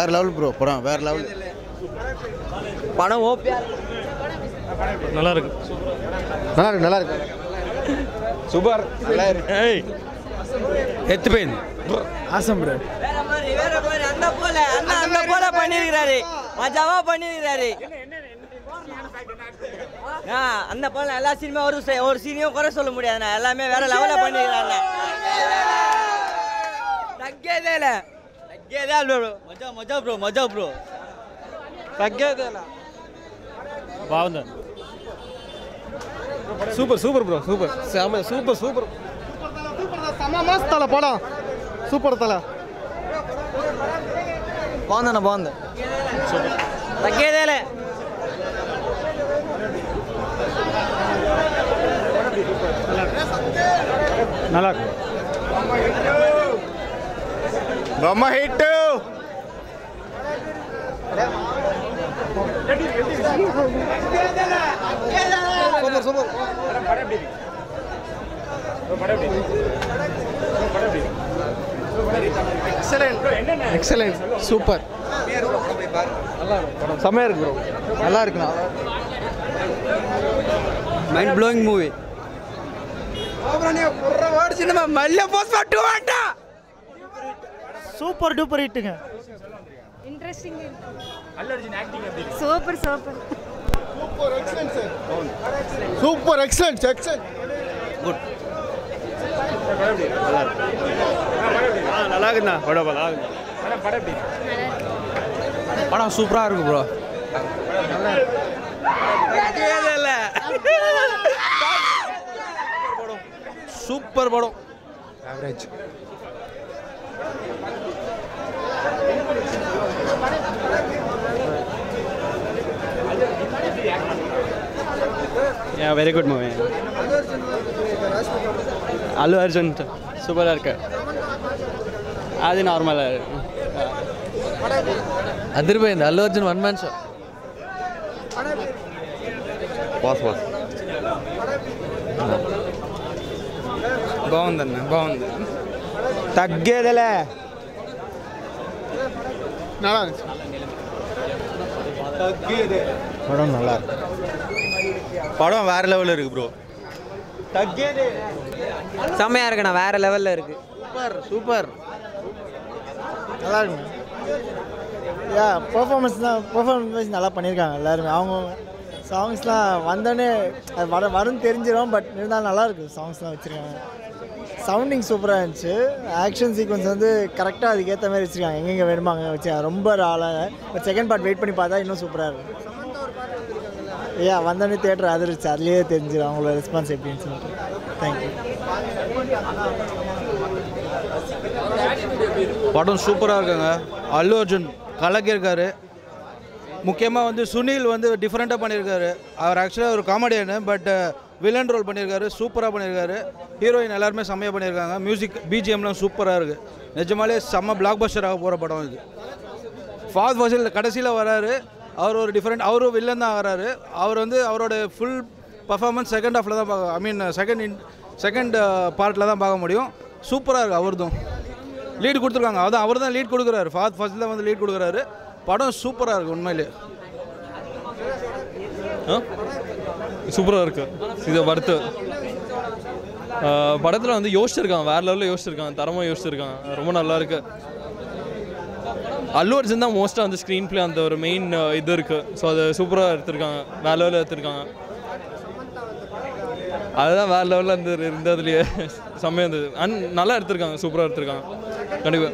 Level bro படம் வேற level படம் ஓபியா நல்லா இருக்கு நல்லா இருக்கு நல்லா இருக்கு சூப்பர் நல்லா இருக்கு ஏய் எத்துப்பேன் ஆசம் ப்ரோ வேற மாதிரி வேற மாதிரி அந்த போல அண்ணா அந்த போல பண்ணிருக்கிறாரு மஜாவா பண்ணிருக்கிறாரு ஆ அந்த போல எல்லா சினிமா ஒரு சே- ஒரு சீனியும் குறை சொல்ல முடியாதுண்ணா எல்லாமே வேற லெவல்ல பண்ணிருக்கிறாங்க தగ్గేదే இல்ல தగ్గేదే ப்ரோ மஜா மஜா ப்ரோ மஜா ப்ரோ తగ్గేదే బాగుంది super super bro super super super செம மாஸ் தலை படம் சூப்பர் தலை బాగుందన్న బాగుంది తగ్గేదేలే நல்லா இருக்கு బొమ్మ hit super super excellent super செம்மையா இருக்கு ப்ரோ நல்லா இருக்குண்ணா మైండ్ బ్లోయింగ్ మూవీ మళ్ళీ పోస్ట్ పట్టు అంట சூப்பர் டூப்பர் ஹிட்டுங்க interesting super super super excellent excellent நல்லா இருக்குண்ணா படம் நல்லா இருக்கு படம் சூப்பரா இருக்கு ப்ரோ சூப்பர் படம் average Yeah, very good movie. Allu Arjun சூப்பராக இருக்கு அது நார்மலாக இருக்கு అదిరిపోయింది Allu Arjun one man show boss boss బాగుందన్న బాగుంది తగ్గేదిలే நல்லா இருந்துச்சு படம் நல்லா இருக்கு படம் வேற லெவலில் இருக்கு ப்ரோ செம்மையா இருக்குண்ணா வேற லெவல்ல இருக்கு சூப்பர் சூப்பர் நல்லா இருக்கு யா பெர்ஃபார்மன்ஸ் தான் பெர்ஃபார்மன்ஸ் நல்லா பண்ணியிருக்காங்க எல்லாருமே அவங்க சாங்ஸ்லாம் வந்தோடனே அது வர வரும்னு தெரிஞ்சிடும் பட் இருந்தாலும் நல்லா இருக்கு சாங்ஸ்லாம் வச்சுருக்காங்க சவுண்டிங் சூப்பராக இருந்துச்சு ஆக்ஷன் சீக்வன்ஸ் வந்து கரெக்டாக அதுக்கேற்ற மாதிரி வச்சுருக்காங்க எங்கெங்கே வேணுமோ அங்கே வச்சு ரொம்ப ஆளாக பட் செகண்ட் பார்ட் வெயிட் பண்ணி பார்த்தா இன்னும் சூப்பராக இருக்கும் ஏ வந்தோடனே தேட்டர் அதிர்ச்சி அதுலேயே தெரிஞ்சிடும் அவங்களோட ரெஸ்பான்ஸ் எப்படின்னு சொல்லிட்டு தேங்க்யூ படம் சூப்பராக இருக்குங்க அல்லு அர்ஜுன் கலக்கியிருக்காரு முக்கியமாக வந்து சுனில் வந்து டிஃப்ரெண்ட்டாக பண்ணியிருக்காரு அவர் ஆக்சுவலாக ஒரு காமெடியனு பட் வில்லன் ரோல் பண்ணியிருக்காரு சூப்பராக பண்ணியிருக்காரு ஹீரோயின் எல்லாருமே செம்மையாக பண்ணியிருக்காங்க மியூசிக் பிஜிஎம்லாம் சூப்பராக இருக்குது நிஜமாலே செம்ம பிளாக் பஸ்டராக போகிற படம் இது ஃபாத் ஃபசில் கடைசியில் வராரு அவர் ஒரு டிஃப்ரெண்ட் அவரும் வில்லன் தான் வராரு அவர் வந்து அவரோட ஃபுல் பர்ஃபார்மன்ஸ் செகண்ட் ஹாஃபில் தான் பார்க்க ஐ மீன் செகண்ட் இன் செகண்ட் பார்ட்டில் தான் பார்க்க முடியும் சூப்பராக இருக்குது அவர்தும் லீட் கொடுத்துருக்காங்க அதான் அவர் தான் லீட் கொடுக்குறாரு ஃபாத் ஃபஸ்ட் தான் வந்து லீட் கொடுக்குறாரு படம் சூப்பராக இருக்குது உண்மையிலே சூப்பராக இருக்கு இது வறுத்து படத்தில் வந்து யோசிச்சிருக்கான் வேற லெவலில் யோசிச்சிருக்கான் தரமாக யோசிச்சிருக்கான் ரொம்ப நல்லா இருக்கு அல்லு அர்ஜுன் தான் மோஸ்ட்டாக வந்து ஸ்க்ரீன் ப்ளே அந்த ஒரு மெயின் இது இருக்குது ஸோ அது சூப்பராக எடுத்திருக்காங்க வேற லெவலில் எடுத்திருக்காங்க அதுதான் வேற லெவலில் இருந்து இருந்ததுலேயே செம்மையாக இருந்தது அண்ட் நல்லா எடுத்திருக்காங்க சூப்பராக எடுத்திருக்காங்க கண்டிப்பாக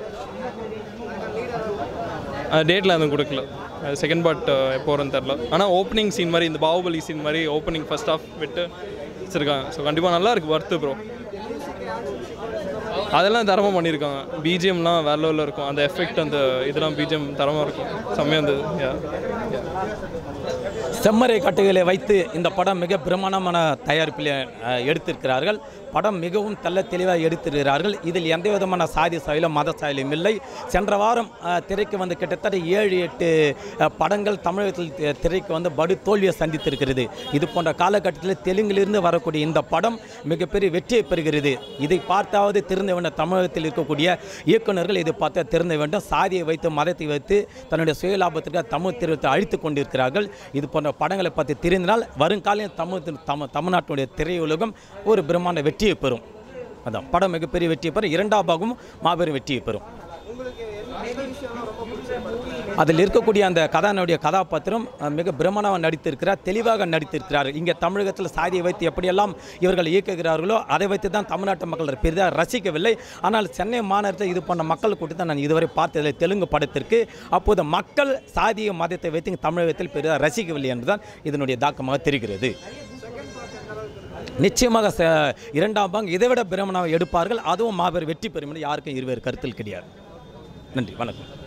டேட்டில் எதுவும் கொடுக்கல செகண்ட் பார்ட் எப்போ வரும்னு தெரில ஆனால் ஓப்பனிங் சீன் மாதிரி இந்த பாகுபலி சீன் மாதிரி ஓப்பனிங் ஃபர்ஸ்ட் ஆஃப் விட்டு வச்சுருக்காங்க ஸோ கண்டிப்பாக நல்லா இருக்கு வர்த்து ப்ரோ அதெல்லாம் தரமாக பண்ணியிருக்காங்க பிஜிஎம்லாம் வேற லெவலில் இருக்கும் அந்த எஃபெக்ட் அந்த இதெல்லாம் பிஜிஎம் தரமாக இருக்கும் செம்மையாக இருந்தது Yeah. Yeah. செம்மறை கட்டுகளை வைத்து இந்த படம் மிக பிரமாண்டமான தயாரிப்பில் அஹ், எடுத்திருக்கிறார்கள் படம் மிகவும் தெள்ள தெளிவாக எடுத்திருக்கிறார்கள் இதில் எந்த விதமான சாதி சாயலும் மத சாயலும் இல்லை சென்ற வாரம் அஹ், திரைக்கு வந்து கிட்டத்தட்ட ஏழு எட்டு அஹ், படங்கள் தமிழகத்தில் தி- திரைக்கு வந்து படு தோல்வியை சந்தித்திருக்கிறது இது போன்ற காலகட்டத்தில் தெலுங்கிலிருந்து வரக்கூடிய இந்த படம் மிகப்பெரிய வெற்றியை பெறுகிறது இதை பார்த்தாவது திருந்த வேண்டும் தமிழகத்தில் இருக்கக்கூடிய இயக்குநர்கள் இதை பார்த்து திருந்த வேண்டும் சாதியை வைத்து மதத்தை வைத்து தன்னுடைய சுயலாபத்திற்கு தமிழ் திருவத்தை அழித்து கொண்டிருக்கிறார்கள் இது போன்ற படங்களை பற்றி தெரிந்தால் வருங்காலம் தமிழ் தமிழ் தமிழ்நாட்டினுடைய திரையுலகம் ஒரு பிரம்மாண்ட வெற்றியை பெறும் அதான் படம் மிகப்பெரிய வெற்றியை பெறும் இரண்டாம் பாகமும் மாபெரும் வெற்றியை பெறும் அதில் இருக்கக்கூடிய அந்த கதானுடைய கதாபாத்திரம் அஹ், மிக பிரமாணமாக நடித்திருக்கிறார் தெளிவாக நடித்திருக்கிறார் இங்கே தமிழகத்தில் சாதியை வைத்து எப்படியெல்லாம் இவர்கள் இயக்குகிறார்களோ அதை வைத்து தான் தமிழ்நாட்டு மக்கள் பெரிதாக ரசிக்கவில்லை ஆனால் சென்னை மாநகரத்தில் இது போன்ற மக்கள் கூட்டத்தை நான் இதுவரை பார்த்ததில்லை தெலுங்கு படத்திற்கு அப்போது மக்கள் சாதிய மதத்தை வைத்து இங்கு தமிழகத்தில் பெரிதாக ரசிக்கவில்லை என்றுதான் இதனுடைய தாக்கமாக தெரிகிறது நிச்சயமாக ச- இரண்டாம் பாங்க இதைவிட பிரமணாவை எடுப்பார்கள் அதுவும் மாபெரும் வெற்றி பெறும் என்று யாருக்கும் இருவேறு கருத்தில் கிடையாது நன்றி வணக்கம்